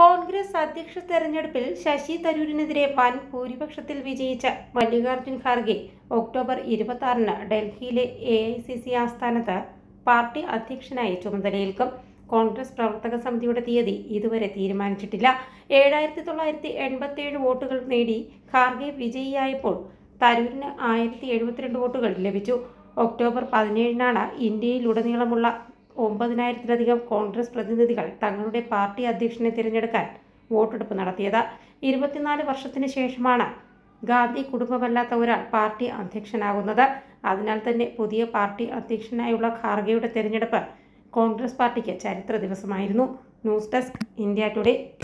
കോൺഗ്രസ് അധ്യക്ഷ തെരഞ്ഞെടുപ്പിൽ ശശി തരൂരിനെതിരെ വൻ ഭൂരിപക്ഷത്തിൽ വിജയിച്ച മല്ലികാർജ്ജുൻ ഖാർഗെ ഒക്ടോബർ ഇരുപത്തി ആറിന് ഡൽഹിയിലെ എ ഐ സി സി ആസ്ഥാനത്ത് പാർട്ടി അധ്യക്ഷനായി ചുമതലയേൽക്കും കോൺഗ്രസ് പ്രവർത്തക സമിതിയുടെ തീയതി ഇതുവരെ തീരുമാനിച്ചിട്ടില്ല ഏഴായിരത്തി തൊള്ളായിരത്തി എൺപത്തിയേഴ് വോട്ടുകൾ നേടി ഖാർഗെ വിജയിയായപ്പോൾ തരൂരിന് ആയിരത്തി എഴുപത്തിരണ്ട് വോട്ടുകൾ ലഭിച്ചു ഒക്ടോബർ പതിനേഴിനാണ് ഇന്ത്യയിലുടനീളമുള്ള ഒമ്പതിനായിരത്തിലധികം കോൺഗ്രസ് പ്രതിനിധികൾ തങ്ങളുടെ പാർട്ടി അധ്യക്ഷനെ തിരഞ്ഞെടുക്കാൻ വോട്ടെടുപ്പ് നടത്തിയത് ഇരുപത്തിനാല് വർഷത്തിന് ശേഷമാണ് ഗാന്ധി കുടുംബമല്ലാത്ത ഒരാൾ പാർട്ടി അധ്യക്ഷനാകുന്നത് അതിനാൽ തന്നെ പുതിയ പാർട്ടി അധ്യക്ഷനായുള്ള ഖാർഗെയുടെ തിരഞ്ഞെടുപ്പ് കോൺഗ്രസ് പാർട്ടിക്ക് ചരിത്ര ദിവസമായിരുന്നു ന്യൂസ് ഡെസ്ക് ഇന്ത്യ ടുഡേ